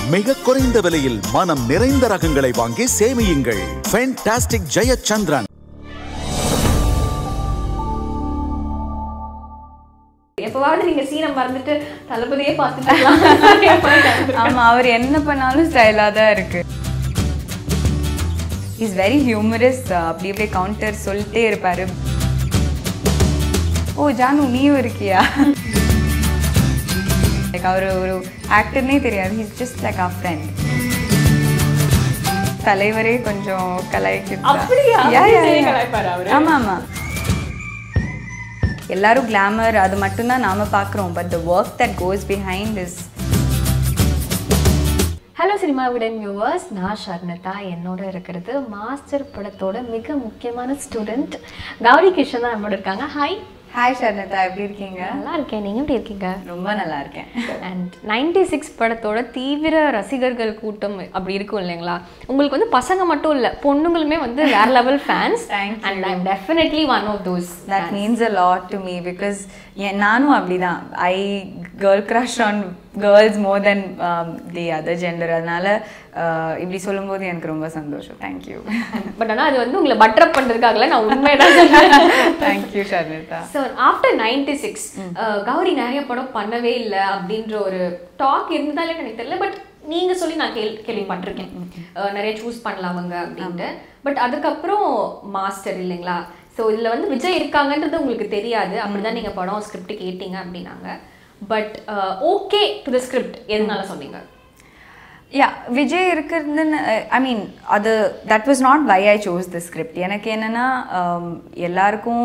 மிக குறைந்த விலையில் மனம் நிறைந்த ரகங்களை வாங்கி சேமியுங்கள் ஃபென்டாஸ்டிக் ஜெயச்சந்திரன் எப்பவாவது நீங்க சீனை மறந்துட்டு தளபதியே பார்த்துட்டு ஆமா அவர் என்ன பண்ணாலும் ஸ்டைலாக தான் இருக்கு இஸ் வெரி ஹியூமரஸ் அப்படி அப்படியே கவுண்டர் சொல்லிட்டே இருப்பாரு ஓ ஜானு நீயும் இருக்கியா லைக் அவர் ஒரு ஆக்டர்னே தெரியாது he's just like a friend தலைவரே கொஞ்சம் கலாய்க்கு அப்படியா? விஜய் கலாய்ப்பாரா அவரு? ஆமா ஆமா எல்லாரும் கிளாமர் அது மட்டும்தான் நாம பார்க்குறோம் but the work that goes behind is hello cinema விடன் வியூவர்ஸ் நான் ஷர்னதா என்னோட இருக்கிறது மாஸ்டர் படத்தோட மிக முக்கியமான ஸ்டூடெண்ட் கௌரி கிருஷ்ணன் தான் நம்மளோட இருக்காங்க ஹாய் ஹாய் ஷர்னதா எப்படி இருக்கீங்க நல்லா இருக்கேன் நீங்க எப்படி இருக்கீங்க ரொம்ப நல்லா இருக்கேன் அண்ட் நைன்டி சிக்ஸ் படத்தோட தீவிர ரசிகர்கள் கூட்டம் அப்படி இருக்கும் இல்லைங்களா உங்களுக்கு வந்து பசங்க மட்டும் இல்லை பொண்ணுங்களுமே வந்து வேற level fans Thank and I definitely one of those that means a lot to me because நானும் அப்படிதான் I girl crush on girls more than the other gender அதனால uh, இப்படி சொல்லும்போது எனக்கு ரொம்ப சந்தோஷம் தேங்க்யூ பட் ஆனால் அது வந்து உங்களை பட்டரப் பண்ணுறதுக்காகல நான் உண்மையதான் சொல்றேன் thank you Sharmitha so after ninety six Gouri நிறைய படம் பண்ணவே இல்லை அப்படின்ற ஒரு டாக் இருந்தாலே எனக்கு தெரியல பட் நீங்க சொல்லி நான் கேள் கேள்விப்பட்டிருக்கேன் அஹ் நிறைய சூஸ் பண்ணலாம் அவங்க அப்படின்ட்டு பட் அதுக்கப்புறம் மாஸ்டர் இல்லைங்களா ஸோ இதில் வந்து விஜய் இருக்காங்கன்றது உங்களுக்கு தெரியாது அப்படிதான் நீங்க படம் ஸ்கிரிப்ட் கேட்டீங்க அப்படின்னாங்க but okay to the script எதனால சொன்னீங்க யா விஜய் இருக்கிறதுன்னு ஐ மீன் அது that was not why I chose the script எனக்கு என்னென்னா எல்லாருக்கும்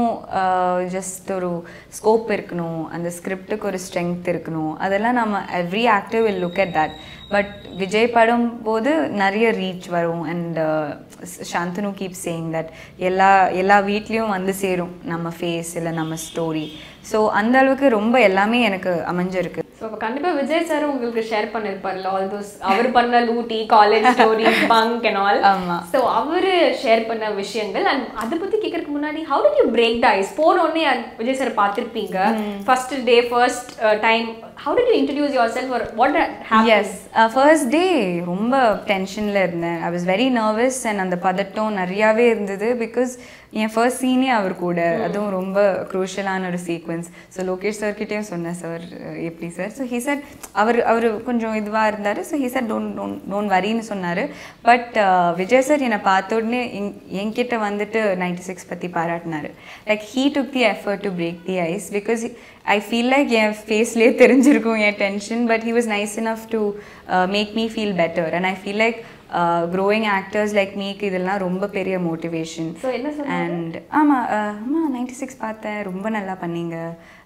ஜஸ்ட் ஒரு ஸ்கோப் இருக்கணும் அந்த ஸ்கிரிப்டுக்கு ஒரு ஸ்ட்ரென்த் இருக்கணும் அதெல்லாம் நம்ம every actor will look at that but Vijay படம் போது நிறைய ரீச் வரும் and Shanthanu keep saying that எல்லா எல்லா வீட்லேயும் வந்து சேரும் நம்ம ஃபேஸ் இல்லை நம்ம ஸ்டோரி ஸோ அந்த அளவுக்கு ரொம்ப எல்லாமே எனக்கு அமைஞ்சிருக்கு ஸோ அப்போ கண்டிப்பாக விஜய் சார் உங்களுக்கு ஷேர் பண்ணிருப்பார்ல ஆல் தோஸ் அவர் பண்ண லூட்டி college story bunk and all ஆமா. ஸோ அவர் ஷேர் பண்ண விஷயங்கள் அண்ட் அதை பற்றி கேட்கறதுக்கு முன்னாடி how did you break the ice போன உடனே அந்த விஜய் சார் பார்த்துருப்பீங்க first day first time how did you introduce yourself ஒரு வாட் எஸ் ஃபர்ஸ்ட் டே ரொம்ப டென்ஷனில் இருந்தேன் I was very nervous and அந்த பதட்டம் நிறையாவே இருந்தது பிகாஸ் என் ஃபர்ஸ்ட் சீனே அவர் கூட அதுவும் ரொம்ப க்ரூஷியலான ஒரு சீக்வன்ஸ் ஸோ லோகேஷ் சார்கிட்டேயும் சொன்னேன் சார் எப்படி சார் ஸோ ஹி சார் அவர் அவர் கொஞ்சம் இதுவாக இருந்தார் so he sir don't don't don't வரின்னு சொன்னார் பட் விஜய் சார் என்னை பார்த்த உடனே என்- என்கிட்ட வந்துட்டு நைன்டி சிக்ஸ் பற்றி பாராட்டினார் like he took the effort to break the ice because I feel like என் ஃபேஸ்லேயே தெரிஞ்சிருக்கும் என் tension but he was nice enough to make me feel better and I feel like growing actors like மீக்கு இதெல்லாம் ரொம்ப பெரிய motivation so என்ன சொன்னாரு? அண்ட் ஆமாம் ஆமாம் நைன்டி சிக்ஸ் பார்த்தேன் ரொம்ப நல்லா பண்ணீங்க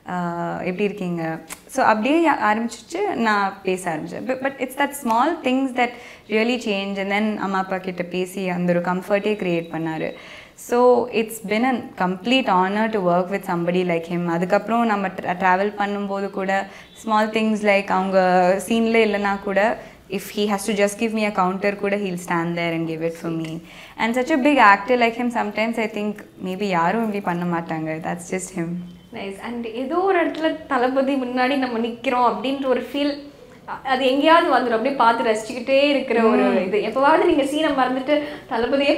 uh, எப்படி இருக்கீங்க ஸோ அப்படியே யா- ஆரம்பிச்சிச்சு நான் பேச ஆரம்பித்தேன் but it's that small things that really change and then அம்மா அப்பா கிட்ட பேசி அந்த ஒரு கம்ஃபர்ட்டே க்ரியேட் பண்ணார் so it's been an complete honour to work with somebody like him அதுக்கப்புறம் நம்ம ட்ராவல் பண்ணும்போது கூட ஸ்மால் திங்ஸ் லைக் அவங்க சீனில் இல்லைன்னா கூட if he has to just give me a counter kuda he'll stand there and give it for me and such a big actor like him sometimes i think maybe யாரும் இப்படி பண்ண மாட்டாங்க that's just him nice and ஏதோ ஒரு இடத்துல தளபதி முன்னாடி நம்ம நிக்கிறோம் அப்படின்ற ஒரு ஃபீல் அது எங்கேயாவது வந்துடும் அப்படியே பார்த்து ரசிச்சுக்கிட்டே இருக்கிற ஒரு இது எப்பவாவது நீங்க சீனை மறந்துட்டு தளபதியே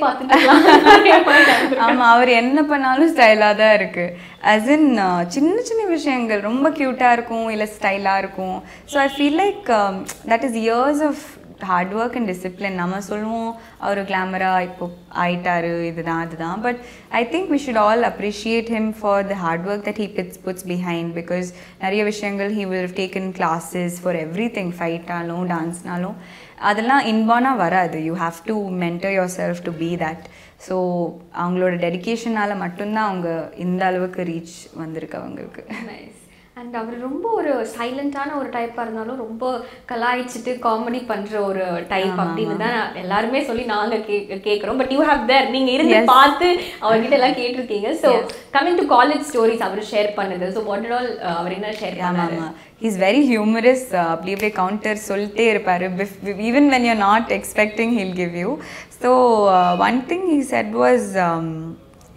பார்த்துட்டு ஆமா அவர் என்ன பண்ணாலும் ஸ்டைலாக தான் இருக்கு as in uh, சின்ன சின்ன விஷயங்கள் ரொம்ப க்யூட்டாக இருக்கும் இல்லை ஸ்டைலாக இருக்கும் so I feel like that is years of hard work and discipline நம்ம சொல்லுவோம் அவர் கிளாமராக இப்போ ஆயிட்டாரு இதுதான் அதுதான் but I think we should all appreciate him for the hard work that he puts puts behind because நிறைய விஷயங்கள் he will taken classes for everything ஃபைட்டாலும் டான்ஸ்னாலும் அதெல்லாம் இன்பானாக வராது you have to mentor yourself to be that so அவங்களோட டெடிகேஷனால் மட்டும்தான் அவங்க இந்த அளவுக்கு ரீச் வந்திருக்கு அவங்களுக்கு நைஸ் அண்ட் அவர் ரொம்ப ஒரு சைலண்டான ஒரு டைப்பாக இருந்தாலும் ரொம்ப கலாய்ச்சிட்டு காமெடி பண்ற ஒரு டைப் அப்படின்னு தான் எல்லாருமே சொல்லி நாங்க கே கேட்குறோம் பட் யூ ஹேவ் தேர் நீங்க இருந்து பார்த்து அவர்கிட்ட எல்லாம் கேட்டிருக்கீங்க so coming to college stories அவர் ஷேர் பண்ணது ஸோ வாட் ஆல் அவர் என்ன ஷேர் ஆமாம் பண்ணாரு ஆமாம் இஸ் வெரி ஹியூமரஸ் அப்படி அப்படியே கவுண்டர் சொல்லிட்டே இருப்பார் even when you're not expecting he'll give you so one thing he said was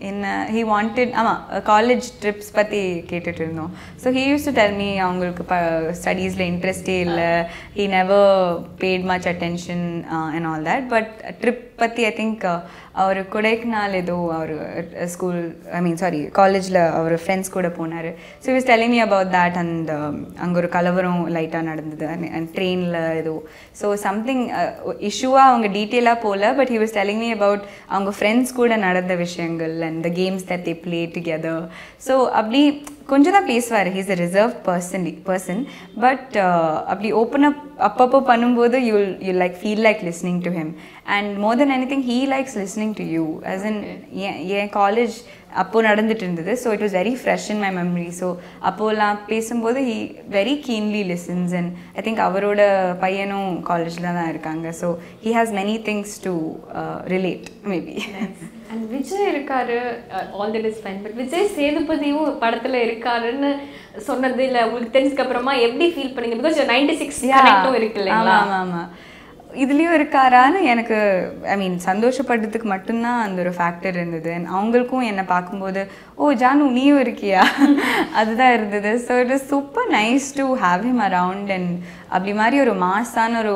என்ன ஹீ வாண்டட் ஆமாம் காலேஜ் ட்ரிப்ஸ் பற்றி கேட்டுட்டு இருந்தோம் so he use to tell me அவங்களுக்கு ப ஸ்டடீஸில் இன்ட்ரெஸ்டே இல்லை he never paid much attention and all that but trip பற்றி ஐ திங்க் அவர் கொடைக்கானல் ஏதோ அவர் ஸ்கூல் ஐ மீன் சாரி காலேஜில் அவர் ஃப்ரெண்ட்ஸ் கூட போனார் so was telling me about that and அங்கே ஒரு கலவரம் லைட்டாக நடந்தது அண்ட் ட்ரெயினில் ஏதோ ஸோ சம்திங் இஷ்யூவாக அவங்க டீட்டெயிலாக போகல but he was telling me about அவங்க ஃப்ரெண்ட்ஸ் கூட நடந்த விஷயங்கள் and the games that they play together so அப்படி கொஞ்சம் தான் பேசுவார் he's a reserve person person but அப்படி ஓப்பன் அப் அப்பப்போ பண்ணும்போது you you like feel like listening to him and more than anything he likes listening to you as in என் college அப்போது நடந்துட்டு இருந்தது so it was very fresh in my memory so அப்போலாம் பேசும்போது he very keenly listens and I think அவரோட பையனும் காலேஜில் தான் இருக்காங்க so he has many things to relate maybe and Vijay இருக்காரு all that is fine but Vijay சேதுபதியும் படத்துல இருக்காருன்னு சொன்னது இல்ல உங்களுக்கு தெரிஞ்சதுக்கு அப்புறமா எப்படி ஃபீல் பண்ணீங்க பிகாஸ் நைன்டி சிக்ஸ் கனெக்டும் இருக்கு இல்லைங்களா ஆமாம் ஆமாம் இதுலேயும் இருக்காரான்னு எனக்கு ஐ மீன் சந்தோஷப்படுறதுக்கு மட்டும்தான் அந்த ஒரு ஃபேக்டர் இருந்தது And அவங்களுக்கும் என்னை பார்க்கும்போது ஓ ஜானு நீயும் இருக்கியா அதுதான் இருந்தது so it is super nice to have him around and அப்படி மாதிரி ஒரு மாஸான ஒரு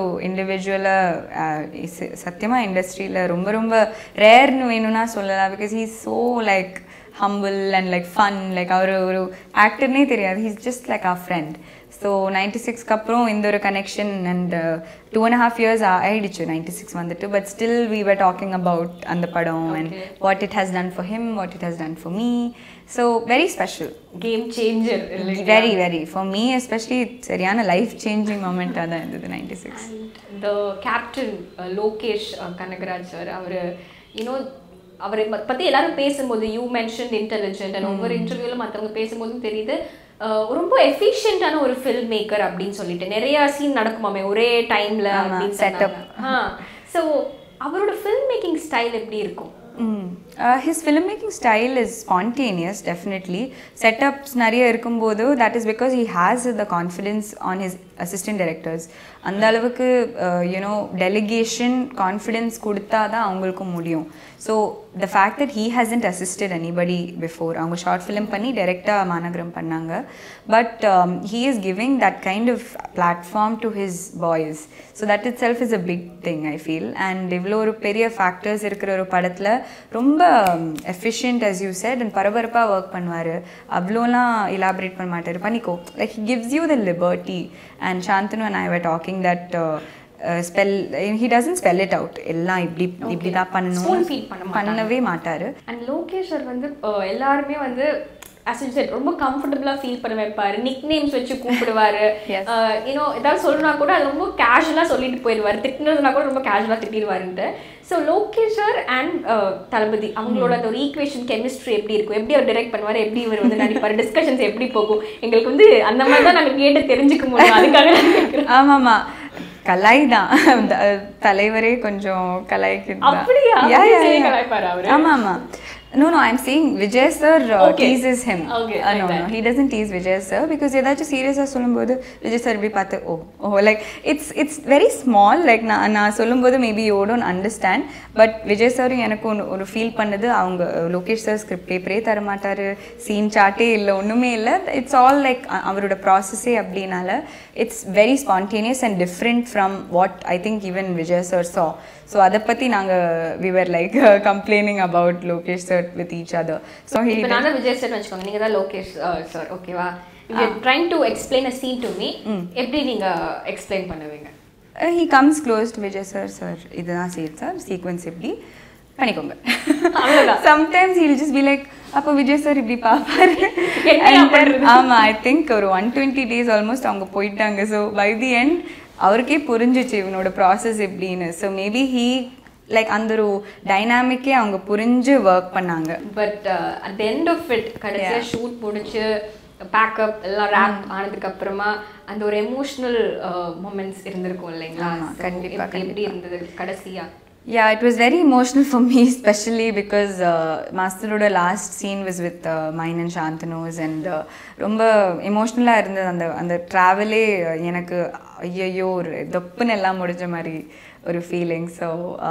இண்டிவிஜுவலாக சத்தியமாக இண்டஸ்ட்ரியில் ரொம்ப ரொம்ப ரேர்னு வேணும்னா சொல்லலாம் because he so like humble and like fun like அவர் ஒரு ஆக்டர்னே தெரியாது he's just like our friend so ninety சிக்ஸ்க்கு அப்புறம் இந்த ஒரு connection and two and half years ஆயிடுச்சு நைன்டி சிக்ஸ் வந்துட்டு but still we were talking about அந்த படம் and what it has done for him what it has done for me so very special game changer very very for me especially சரியான life changing மூமெண்ட்டாக தான் இருந்தது ninety six the captain Lokesh Kanagaraj sir அவர் you know அவரை பற்றி எல்லாரும் பேசும்போது you mention intelligent and ஒவ்வொரு இன்டர்வியூவில் மற்றவங்க பேசும்போதும் தெரியுது அஹ் ரொம்ப எஃபிஷியன்டான ஒரு ஃபில்ம் மேக்கர் அப்படின்னு சொல்லிட்டு நிறைய சீன் நடக்குமாமே ஒரே டைம்ல அப்படின்னு setup. ஸோ அவரோட ஃபில்ம் மேக்கிங் ஸ்டைல் எப்படி இருக்கும் Mm. Uh, his filmmaking style is spontaneous, definitely. Setups நிறைய இருக்கும்போது that is because he has the confidence on his assistant directors. அந்த அளவுக்கு யூனோ டெலிகேஷன் கான்ஃபிடென்ஸ் கொடுத்தா தான் அவங்களுக்கும் முடியும் so the fact that he hasn't assisted anybody before அவங்க short film பண்ணி டேரெக்டாக மாநகரம் பண்ணாங்க but he is giving that kind of platform to his boys so that itself is a big thing I feel and இவ்வளோ ஒரு பெரிய factors இருக்கிற ஒரு படத்தில் ரொம்ப efficient as you said and பரபரப்பாக ஒர்க் பண்ணுவார் அவ்வளோலாம் இலாபரேட் பண்ண மாட்டார் பண்ணிக்கோ like he gives you the liberty and Shantanu and I were talking that spell he doesn't spell it out எல்லாம் இப்படி இப்படி தான் Spoon பண்ணணும் feed பண்ண மாட்டாங்க. பண்ணவே மாட்டார் அண்ட் லோகேஷ் சார் வந்து அஹ், எல்லாருமே வந்து as you said ரொம்ப கம்ஃபர்டபுளாக ஃபீல் பண்ண வைப்பாரு நிக் நேம்ஸ் வச்சு கூப்பிடுவாரு Yes. யூனோ ஏதாவது சொல்லணும்னா கூட அது ரொம்ப கேஷுவலாக சொல்லிட்டு போயிடுவார் திட்டினதுனா கூட ரொம்ப கேஷுவலாக திட்டிடுவாருன்ட்டு so Lokesh sir and Thalapathy அவங்களோட அந்த ஒரு ஈக்குவேஷன் கெமிஸ்ட்ரி எப்படி இருக்கும் எப்படி அவர் டைரக்ட் பண்ணுவார் எப்படி இவர் வந்து நடிப்பார் டிஸ்கஷன்ஸ் எப்படி போகும் எங்களுக்கு வந்து அந்த மாதிரி தான் நாங்கள் கேட்டு தெரிஞ்சுக்க முடியும் அதுக்காக நான் கேட்குறேன் ஆமாமா கலாய் தான் த- தலைவரே கொஞ்சம் கலாய்க்கு அப்படியா? விஜய் கலாய்ப்பாரா அவரு? ஆமா ஆமா No, no, I'm saying Vijay sir uh, Okay. teases him. Okay, Uh, like no, that. no, he doesn't tease Vijay sir because ஏதாச்சும் சீரியஸாக சொல்லும்போது விஜய் சார் இப்படி பார்த்து oh oh like it's it's very small like நான் நான் சொல்லும்போது maybe you don't understand but Vijay சாரும் எனக்கு ஒன்று ஒரு ஃபீல் பண்ணது அவங்க லோகேஷ் சார் ஸ்கிரிப்ட் பேப்பரே தர மாட்டார் சீன் சார்ட்டே இல்லை ஒன்றுமே இல்லை இட்ஸ் ஆல் லைக் அவரோட ப்ராசஸே அப்படின்னால it's very spontaneous and different from what I think even Vijay sir சா ஸோ அதை பற்றி நாங்கள் we were like complaining about Lokesh sir with each other so he இப்போ நான் தான் விஜய் சார் வச்சுக்கோங்க நீங்கள் தான் லோகேஷ் சார் ஓகேவா you trying to explain a scene to me எப்படி நீங்கள் எக்ஸ்பிளைன் பண்ணுவீங்க he comes close to Vijay sir sir இதுதான் சீன் சார் சீக்வன்ஸ் எப்படி பண்ணிக்கோங்க அவ்வளவுதான். Sometimes hill just be like அப்போ விஜய் சார் இப்படி பார்ப்பாரு என்னையா And then- பண்றது? ஆமா ஐ திங்க் ஒரு ஒன் டுவெண்ட்டி டேஸ் ஆல்மோஸ்ட் அவங்க போயிட்டாங்க ஸோ பை தி எண்ட் அவருக்கே புரிஞ்சிச்சு இவனோட ப்ராசஸ் எப்படின்னு ஸோ மேபி ஹீ லைக் அந்த ஒரு டைனாமிக்கே அவங்க புரிஞ்சு ஒர்க் பண்ணாங்க but at end of it கடைசியாக ஷூட் முடிச்சு பேக்கப் எல்லாம் ரேப் ஆனதுக்கு அப்புறமா அந்த ஒரு எமோஷனல் மூமெண்ட்ஸ் இருந்திருக்கும் இல்லைங்களா ஆமா, So, கண்டிப்பா, எப்படி- எப்படி இருந்தது கடைசியா Yeah, it was very emotional for me, especially because uh, மாஸ்டரோட last scene was with uh, mine and Shantano's and uh, ரொம்ப எமோஷ்னலாக இருந்தது அந்த அந்த ட்ராவலே எனக்கு ஐயையோ ஒரு தொப்புன்னு எல்லாம் முடிஞ்ச மாதிரி ஒரு ஃபீலிங் ஸோ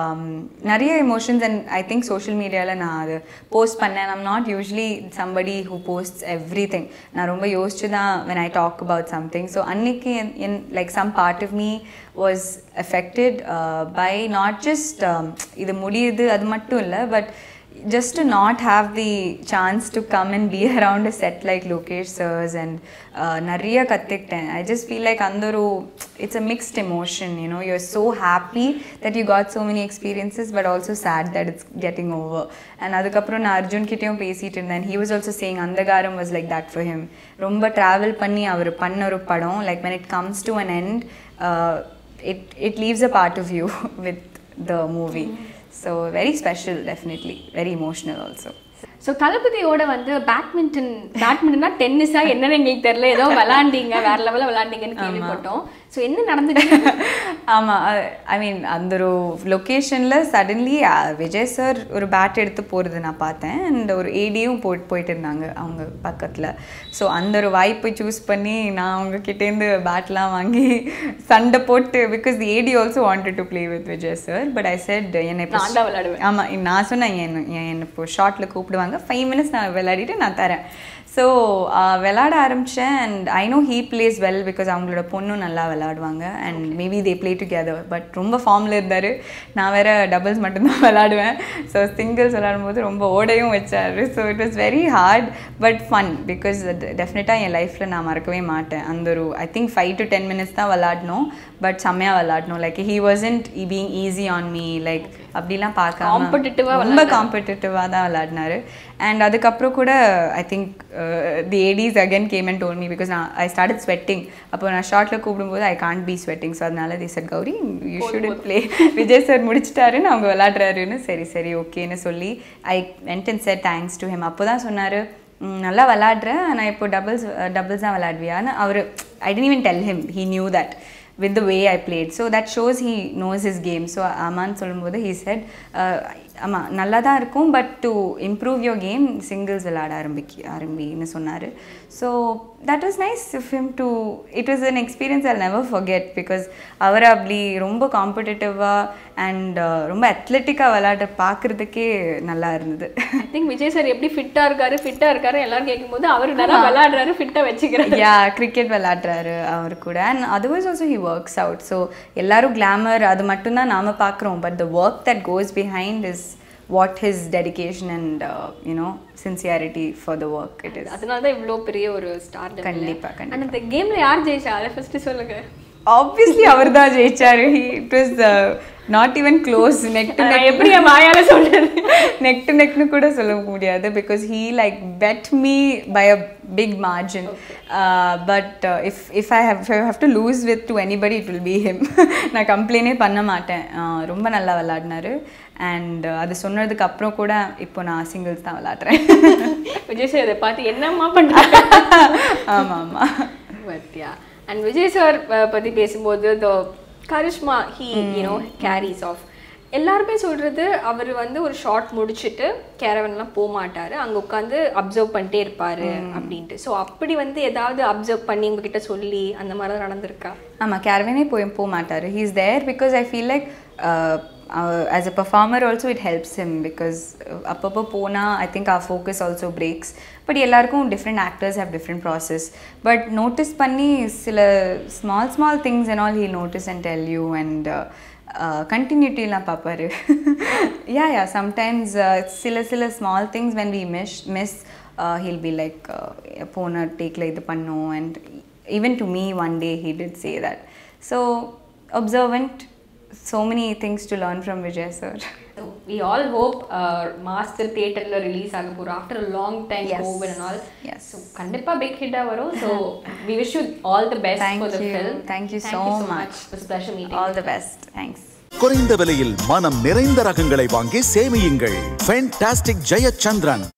நிறைய emotions and I think social மீடியாவில் நான் அது போஸ்ட் பண்ணேன் I'm not usually somebody who post everything நான் ரொம்ப யோசிச்சு தான் when I talk about something so அன்னைக்கு என் என் like some part of me was affected by not just இது முடியுது அது மட்டும் இல்லை but just to not have the chance to come and be around a set like Lokesh sir's and uh, நிறைய கற்றுக்கிட்டேன் I just feel like அந்த ஒரு it's a mixed emotion you know you're so happy that you got so many experiences but also sad that it's getting over and அதுக்கப்புறம் நான் அர்ஜுன் கிட்டேயும் பேசிட்டு இருந்தேன் he was also saying அந்தகாரம் was like that for him ரொம்ப travel பண்ணி அவர் பண்ண ஒரு படம் like when it comes to an end uh, it it leaves a part of you with the movie so very special definitely very emotional also so தளபதியோட வந்து badminton பேட்மிண்டனா டென்னிஸா என்னன்னு எங்களுக்கு தெரியல ஏதோ விளாண்டீங்க வேற லெவலில் விளாண்டீங்கன்னு கேள்விப்பட்டோம் ஸோ என்ன நடந்துச்சு ஆமாம் ஐ மீன் அந்த ஒரு லொக்கேஷனில் சடன்லி விஜய் சார் ஒரு பேட் எடுத்து போகிறது நான் பார்த்தேன் அண்ட் ஒரு ஏடியும் போட்டு போயிட்டு இருந்தாங்க அவங்க பக்கத்தில் ஸோ அந்த ஒரு வாய்ப்பை சூஸ் பண்ணி நான் அவங்க கிட்டேருந்து பேட்லாம் வாங்கி சண்டை போட்டு because the AD also wanted to play with Vijay sir but I said என்னை இப்போ நான் தான் விளையாடுவேன். ஆமாம் நான் சொன்னேன் என்ன என்ன இப்போ ஷார்ட்டில் கூப்பிடுவாங்க ஃபைவ் மினிட்ஸ் நான் விளையாடிட்டு நான் தரேன் ஸோ விளாட ஆரம்பித்தேன் and I know he plays well because அவங்களோட பொண்ணும் நல்லா விளாடுவாங்க and maybe they play together but ரொம்ப ஃபார்மில் இருந்தார் நான் வேறு டபுள்ஸ் மட்டும்தான் விளாடுவேன் ஸோ சிங்கிள்ஸ் விளாடும்போது ரொம்ப ஓடையும் வச்சார் so it was very hard but fun because டெஃபினட்டாக என் லைஃப்பில் நான் மறக்கவே மாட்டேன் அந்த ஒரு I think five to ten minutes தான் விளாடணும் பட் செம்மையாக விளாடணும் like he wasn't being easy on me like அப்படிலாம் பார்க்காம Competitive-ஆ ரொம்ப காம்படிட்டிவாக தான் விளாடினாரு அண்ட் அதுக்கப்புறம் கூட I think the ADs again came and told me because நான் ஐ ஸ்டார்ட் ஸ்வெட்டிங் அப்போ நான் ஷார்ட்டில் கூப்பிடும்போது I can't be sweating so அதனால the sir Gouri you should play Vijay sir முடிச்சிட்டாருன்னு அவங்க விளாடுறாருன்னு சரி சரி ஓகேன்னு சொல்லி I went and said thanks to him அப்போ தான் சொன்னார் நல்லா விளாடுறேன் நான் இப்போ டபுள்ஸ் டபுள்ஸ் தான் விளாடுவியான்னு அவர் I didn't even tell him he knew that with the way I played. So that shows he knows his game. So Aman சொல்லும்போது he said, uh, ஆமாம் நல்லா தான் இருக்கும் but to improve your game singles விளாட ஆரம்பிக்க ஆரம்பின்னு சொன்னார் so that was nice if him to it was an experience I never forget because அவர் அப்படி ரொம்ப காம்படிட்டிவாக அண்ட் ரொம்ப அத்லெட்டிக்காக விளாட பார்க்குறதுக்கே நல்லா இருந்தது ஐ திங்க் விஜய் சார் எப்படி ஃபிட்டா இருக்காரு ஃபிட்டா இருக்காரு எல்லாரும் கேட்கும்போது அவர் நல்லா விளையாடுறாரு ஃபிட்டா வச்சுக்கிறாரு யா கிரிக்கெட் விளாடுறாரு அவர் கூட and otherwise also he works out so எல்லாரும் கிளாமர் அது மட்டும்தான் நாம பார்க்குறோம் but the work that goes behind is what his dedication and you know sincerity for the work it is அதனால தான் இவ்வளோ பெரிய ஒரு ஸ்டார் கண்டிப்பா, கண்டிப்பா. அண்ட் இந்த கேம்ல யார் ஜெயிச்சா அதை ஃபர்ஸ்ட் சொல்லுங்க ஆப்வியஸ்லி அவர் தான் ஜெயிச்சாரு it was not even close neck to நான் எப்படி என் வாயால சொல்றது நெக் டு நெக்னு கூட சொல்ல முடியாது because he like beat me by a big margin but if if I have have to lose with to anybody it will be him நான் கம்ப்ளைண்டே பண்ண மாட்டேன் Uh, ரொம்ப நல்லா விளாடினாரு அண்ட் அது சொன்னதுக்கு அப்புறம் கூட இப்போ நான் சிங்கிள்ஸ் தான் விளாடுறேன் விஜய் சார் இதை பார்த்து என்னம்மா பண்றாங்க ஆமாம் ஆமாம் பத்யா அண்ட் விஜய் சார் பத்தி பேசும்போது the charisma he you know carries off எல்லாருமே சொல்றது அவர் வந்து ஒரு ஷார்ட் முடிச்சுட்டு கேரவன்லாம் போக மாட்டாரு அங்க உட்காந்து அப்சர்வ் பண்ணிட்டே இருப்பாரு அப்படின்ட்டு ஸோ அப்படி வந்து ஏதாவது அப்சர்வ் பண்ணி உங்ககிட்ட சொல்லி அந்த மாதிரி தான் நடந்திருக்கா ஆமாம் கேரவனே போய் போக மாட்டார் he is there because I feel like as a performer also it helps him because அப்பப்போ போனால் I think our focus also breaks but எல்லாருக்கும் different actors have different process but notice பண்ணி சில small small things and all he notice and tell you and கண்டினியூட்டிலாம் பார்ப்பாரு yeah yeah sometimes சில சில small things when we miss miss he'll be like போன டேக்கில் இது பண்ணோம் and even to me one day he did say that so observant so many things to learn from vijay sir we all hope Master தியேட்டர்ல release ஆக போறோம் after long time Yes. Covid and all Yes. So கண்டிப்பா big ஹிட்டா வரும் so we wish you all the best Thank for the you. Film Thank you so much. It's pleasure meeting all the best thanks குறைந்த விலையில் மனம் நிறைந்த ரகங்களை வாங்கி சேமியுங்கள் fantastic Jayachandran